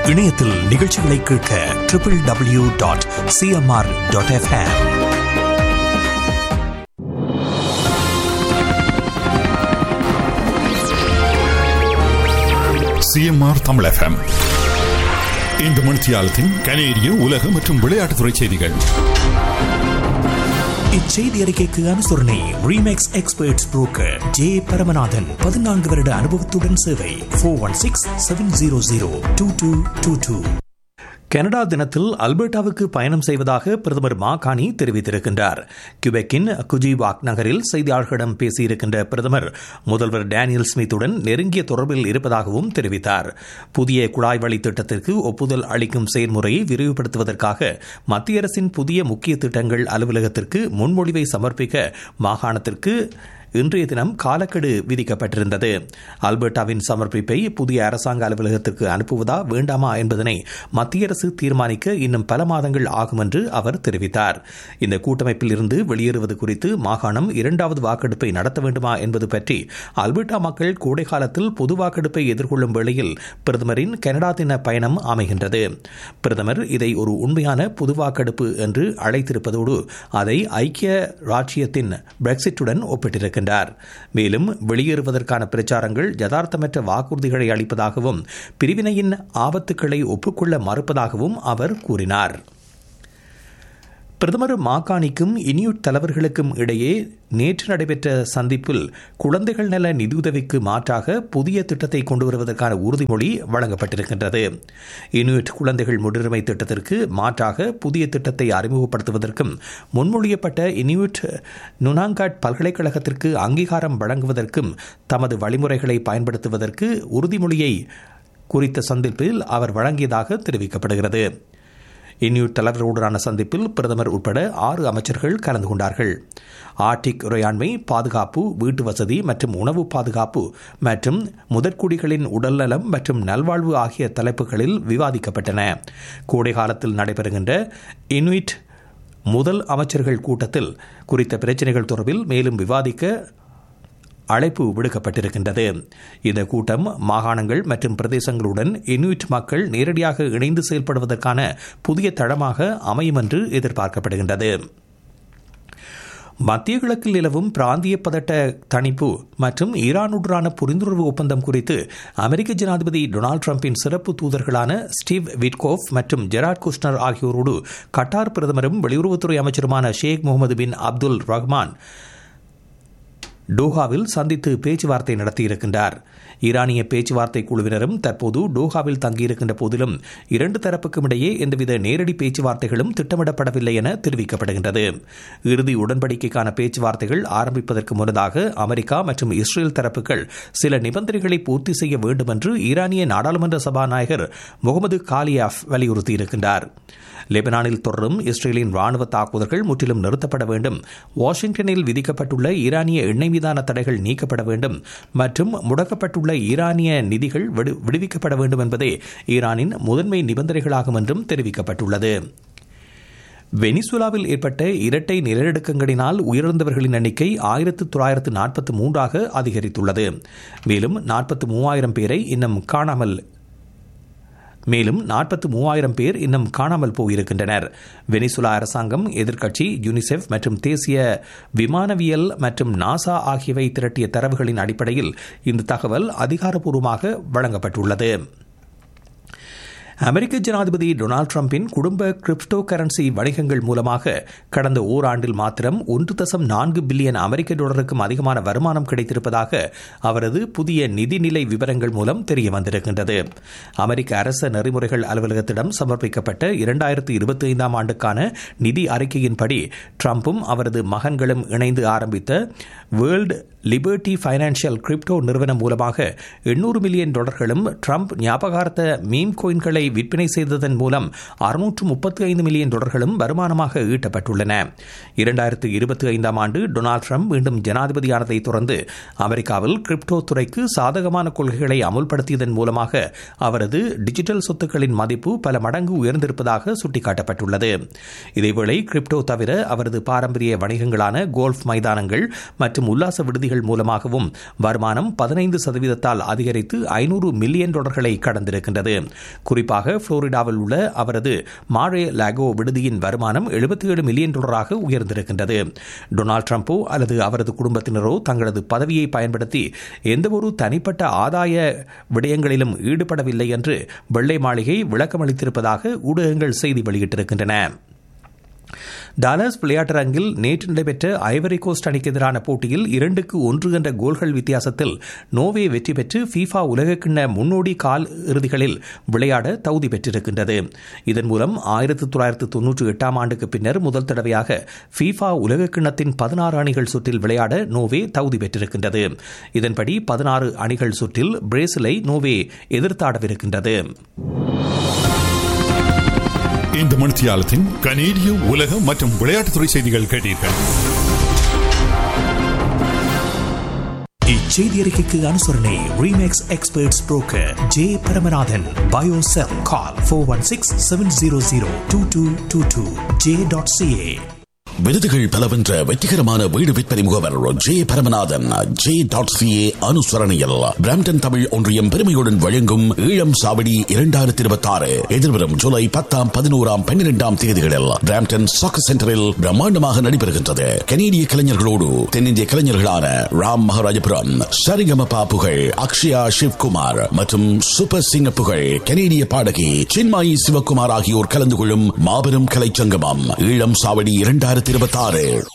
இணையத்தில் நிகழ்ச்சிகளை கேட்க triple W dot CMR dot FM CMR Tamil FM இந்த மணித்தியாலத்தின் கனேடிய உலக மற்றும் விளையாட்டுத்துறை செய்திகள் இச்செய்தி அறிக்கைக்கு அனுசரணை Remax experts broker J Paramanathan பதினான்கு வருட அனுபவத்துடன் சேவை four one six seven zero zero two two two two Canada தினத்தில் அல்பர்டாவுக்கு பயணம் செய்வதாக பிரதமர் மாகாணி தெரிவித்திருக்கின்றார் கியூபெக்கின் குஜிவாக் நகரில் செய்தியாளர்களிடம் பேசியிருக்கின்ற பிரதமர் முதல்வர் டேனியல் ஸ்மித்துடன் நெருங்கிய தொடர்பில் இருப்பதாகவும் தெரிவித்தார் புதிய குழாய் வழி திட்டத்திற்கு ஒப்புதல் அளிக்கும் செயல்முறையை விரிவுபடுத்துவதற்காக மத்திய அரசின் புதிய முக்கிய திட்டங்கள் அலுவலகத்திற்கு முன்மொழிவை சமர்ப்பிக்க மாகாணத்திற்கு இன்றைய தினம் காலக்கெடு விதிக்கப்பட்டிருந்தது அல்பர்டாவின் சமர்ப்பிப்பை புதிய அரசாங்க அலுவலகத்திற்கு அனுப்புவதா வேண்டாமா என்பதனை மத்திய அரசு தீர்மானிக்க இன்னும் பல மாதங்கள் ஆகும் என்று அவர் தெரிவித்தார் இந்த கூட்டமைப்பில் இருந்து வெளியேறுவது குறித்து மாகாணம் இரண்டாவது வாக்கெடுப்பை நடத்த வேண்டுமா என்பது பற்றி அல்பர்டா மக்கள் கோடை காலத்தில் பொது வாக்கெடுப்பை எதிர்கொள்ளும் வேளையில் பிரதமரின் கனடா தின பயணம் அமைகின்றது பிரதமர் இதை ஒரு உண்மையான பொது வாக்கெடுப்பு என்று அழைத்திருப்பதோடு அதை ஐக்கிய ராஜ்யத்தின் பிரெக்சிட்டுடன் ஒப்பிட்டிருக்கிறார் இருக்கின்றார் மேலும் வெளியேறுவதற்கான பிரச்சாரங்கள் யதார்த்தமற்ற வாக்குறுதிகளை அளிப்பதாகவும் பிரிவினையின் ஆபத்துக்களை ஒப்புக்கொள்ள மறுப்பதாகவும் அவர் கூறினார் பிரதமர் மாகாணிக்கும் இனியுட் தலைவர்களுக்கும் இடையே நேற்று நடைபெற்ற சந்திப்பில் குழந்தைகள் நல நிதியுதவிக்கு மாற்றாக புதிய திட்டத்தை கொண்டு வருவதற்கான உறுதிமொழி வழங்கப்பட்டிருக்கின்றது இனியுட் குழந்தைகள் முன்னுரிமை திட்டத்திற்கு மாற்றாக புதிய திட்டத்தை அறிமுகப்படுத்துவதற்கும் முன்மொழியப்பட்ட இனியுட் நுனாங்காட் பல்கலைக்கழகத்திற்கு அங்கீகாரம் வழங்குவதற்கும் தமது வழிமுறைகளை பயன்படுத்துவதற்கு உறுதிமொழியை குறித்த சந்திப்பில் அவர் வழங்கியதாக தெரிவிக்கப்படுகிறது இன்யூட் தலைவர்களுடனான சந்திப்பில் பிரதமர் உட்பட ஆறு அமைச்சர்கள் கலந்து கொண்டார்கள் ஆர்டிக் உரையாண்மை பாதுகாப்பு வீட்டு வசதி மற்றும் உணவு பாதுகாப்பு மற்றும் முதற்குடிகளின் உடல்நலம் மற்றும் நல்வாழ்வு ஆகிய தலைப்புகளில் விவாதிக்கப்பட்டன கோடை காலத்தில் நடைபெறுகின்ற இன்விட் முதல் அமைச்சர்கள் கூட்டத்தில் குறித்த பிரச்சினைகள் தொடர்பில் மேலும் விவாதிக்க அழைப்பு விடுக்கப்பட்டிருக்கின்றது இந்த கூட்டம் மாகாணங்கள் மற்றும் பிரதேசங்களுடன் இன்விட் மக்கள் நேரடியாக இணைந்து செயல்படுவதற்கான புதிய தளமாக அமையும் என்று எதிர்பார்க்கப்படுகின்றது மத்திய கிழக்கில் நிலவும் பிராந்திய பதட்ட தணிப்பு மற்றும் ஈரானுடனான புரிந்துணர்வு ஒப்பந்தம் குறித்து அமெரிக்க ஜனாதிபதி டொனால்டு டிரம்பின் சிறப்பு தூதர்களான ஸ்டீவ் விட்கோஃப் மற்றும் ஜெராட் குஷ்னர் ஆகியோரோடு கட்டார் பிரதமரும் வெளியுறவுத்துறை அமைச்சருமான ஷேக் முகமது பின் அப்துல் ரஹ்மான் டோஹாவில் சந்தித்து பேச்சுவார்த்தை நடத்தியிருக்கின்றார் ஈரானிய பேச்சுவார்த்தை குழுவினரும் தற்போது டோஹாவில் தங்கியிருக்கின்ற போதிலும் இரண்டு தரப்புக்கும் இடையே எந்தவித நேரடி பேச்சுவார்த்தைகளும் திட்டமிடப்படவில்லை என தெரிவிக்கப்படுகின்றது இறுதி உடன்படிக்கைக்கான பேச்சுவார்த்தைகள் ஆரம்பிப்பதற்கு முன்னதாக அமெரிக்கா மற்றும் இஸ்ரேல் தரப்புகள் சில நிபந்தனைகளை பூர்த்தி செய்ய வேண்டும் என்று ஈரானிய நாடாளுமன்ற சபாநாயகர் முகமது காலியாஃப் வலியுறுத்தியிருக்கின்றார் லெபனானில் தொடரும் இஸ்ரேலின் ராணுவ தாக்குதல்கள் முற்றிலும் நிறுத்தப்பட வேண்டும் வாஷிங்டனில் விதிக்கப்பட்டுள்ள ஈரானிய எண்ணெய் மீதான தடைகள் நீக்கப்பட வேண்டும் மற்றும் முடக்கப்பட்டுள்ள ஈரானிய நிதிகள் விடுவிக்கப்பட வேண்டும் என்பதே ஈரானின் முதன்மை நிபந்தனைகளாகும் என்றும் தெரிவிக்கப்பட்டுள்ளது வெனிசுலாவில் ஏற்பட்ட இரட்டை நிலநடுக்கங்களினால் உயிரிழந்தவர்களின் எண்ணிக்கை ஆயிரத்து தொள்ளாயிரத்து நாற்பத்தி மூன்றாக அதிகரித்துள்ளது மேலும் நாற்பத்தி மூவாயிரம் பேரை இன்னும் காணாமல் மேலும் நாற்பத்தி மூவாயிரம் பேர் இன்னும் காணாமல் போயிருக்கின்றனர் வெனிசுலா அரசாங்கம் எதிர்க்கட்சி யூனிசெஃப் மற்றும் தேசிய விமானவியல் மற்றும் நாசா ஆகியவை திரட்டிய தரவுகளின் அடிப்படையில் இந்த தகவல் அதிகாரப்பூர்வமாக வழங்கப்பட்டுள்ளது அமெரிக்க ஜனாதிபதி டொனால்டு டிரம்பின் குடும்ப கிரிப்டோ கரன்சி வணிகங்கள் மூலமாக கடந்த ஓராண்டில் மாத்திரம் ஒன்று தசம் நான்கு பில்லியன் அமெரிக்க டாலருக்கும் அதிகமான வருமானம் கிடைத்திருப்பதாக அவரது புதிய நிதிநிலை விவரங்கள் மூலம் தெரிய வந்திருக்கின்றது அமெரிக்க அரச நெறிமுறைகள் அலுவலகத்திடம் சமர்ப்பிக்கப்பட்ட இரண்டாயிரத்து இருபத்தி ஐந்தாம் ஆண்டுக்கான நிதி அறிக்கையின்படி டிரம்பும் அவரது மகன்களும் இணைந்து ஆரம்பித்த வேர்ல்டு லிபர்டி பைனான்சியல் கிரிப்டோ நிறுவனம் மூலமாக எண்ணூறு மில்லியன் டாலர்களும் ட்ரம்ப் ஞாபகார்த்த மீம் கோயின்களை விற்பனை செய்ததன் மூலம் அறுநூற்று முப்பத்தி ஐந்து மில்லியன் டாலர்களும் வருமானமாக ஈட்டப்பட்டுள்ளன இரண்டாயிரத்து இருபத்தி ஐந்தாம் ஆண்டு டொனால்டு ட்ரம்ப் மீண்டும் ஜனாதிபதியானதை தொடர்ந்து அமெரிக்காவில் கிரிப்டோ துறைக்கு சாதகமான கொள்கைகளை அமுல்படுத்தியதன் மூலமாக அவரது டிஜிட்டல் சொத்துக்களின் மதிப்பு பல மடங்கு உயர்ந்திருப்பதாக சுட்டிக்காட்டப்பட்டுள்ளது இதேவேளை கிரிப்டோ தவிர அவரது பாரம்பரிய வணிகங்களான கோல்ஃப் மைதானங்கள் மற்றும் உல்லாச விடுதிகள் மூலமாகவும் வருமானம் பதினைந்து சதவீதத்தால் அதிகரித்து ஐநூறு மில்லியன் டாலர்களை கடந்திருக்கின்றது குறிப்பாக தொடர்பாக புளோரிடாவில் உள்ள அவரது மாரே லாகோ விடுதியின் வருமானம் எழுபத்தி ஏழு மில்லியன் டாலராக உயர்ந்திருக்கின்றது டொனால்ட் ட்ரம்போ அல்லது அவரது குடும்பத்தினரோ தங்களது பதவியை பயன்படுத்தி எந்தவொரு தனிப்பட்ட ஆதாய விடயங்களிலும் ஈடுபடவில்லை என்று வெள்ளை மாளிகை விளக்கமளித்திருப்பதாக ஊடகங்கள் செய்தி வெளியிட்டிருக்கின்றன டாலஸ் விளையாட்டரங்கில் நேற்று நடைபெற்ற ஐவரி கோஸ்ட் அணிக்கு எதிரான போட்டியில் இரண்டுக்கு ஒன்று என்ற கோல்கள் வித்தியாசத்தில் நோவே வெற்றி பெற்று ஃபீஃபா உலகக்கிண்ண முன்னோடி கால் இறுதிகளில் விளையாட தகுதி பெற்றிருக்கின்றது இதன் மூலம் ஆயிரத்தி தொள்ளாயிரத்து தொன்னூற்றி எட்டாம் ஆண்டுக்கு பின்னர் முதல் தடவையாக ஃபீஃபா உலகக்கிண்ணத்தின் பதினாறு அணிகள் சுற்றில் விளையாட நோவே தகுதி பெற்றிருக்கின்றது இதன்படி பதினாறு அணிகள் சுற்றில் பிரேசிலை நோவே எதிர்த்தாடவிருக்கின்றது இந்த மணித்தியாலத்தின் கனேடிய உலக மற்றும் விளையாட்டுத்துறை செய்திகள் கேட்டீர்கள் இச்செய்தி அறிக்கைக்கு அனுசரணை Remax experts broker J Paramanathan பயோசெல் call four one six seven zero zero two two two two J dot CA விருதுகள் பல வென்ற வெற்றிகரமான வீடு விற்பனை முகவர் J Paramanathan J dot CA அனுசரணையில் பிராம்டன் தமிழ் ஒன்றியம் பெருமையுடன் வழங்கும் ஈழம் சாவடி இரண்டாயிரத்தி இருபத்தி ஆறு எதிர்வரும் ஜூலை பத்தாம் பதினோராம் பன்னிரெண்டாம் தேதிகளில் பிராம்டன் சாக்கு சென்டரில் பிரம்மாண்டமாக நடைபெறுகின்றது கனேடிய கலைஞர்களோடு தென்னிந்திய கலைஞர்களான ராம் மகாராஜபுரம் சரிகமபா புகழ் அக்ஷயா சிவ்குமார் மற்றும் சூப்பர் சிங்க புகழ் கனேடிய பாடகி சின்மாயி சிவகுமார் ஆகியோர் கலந்து கொள்ளும் மாபெரும் கலைச்சங்கமம் ஈழம் சாவடி இரண்டாயிரத்தி இருபத்தி ஆறு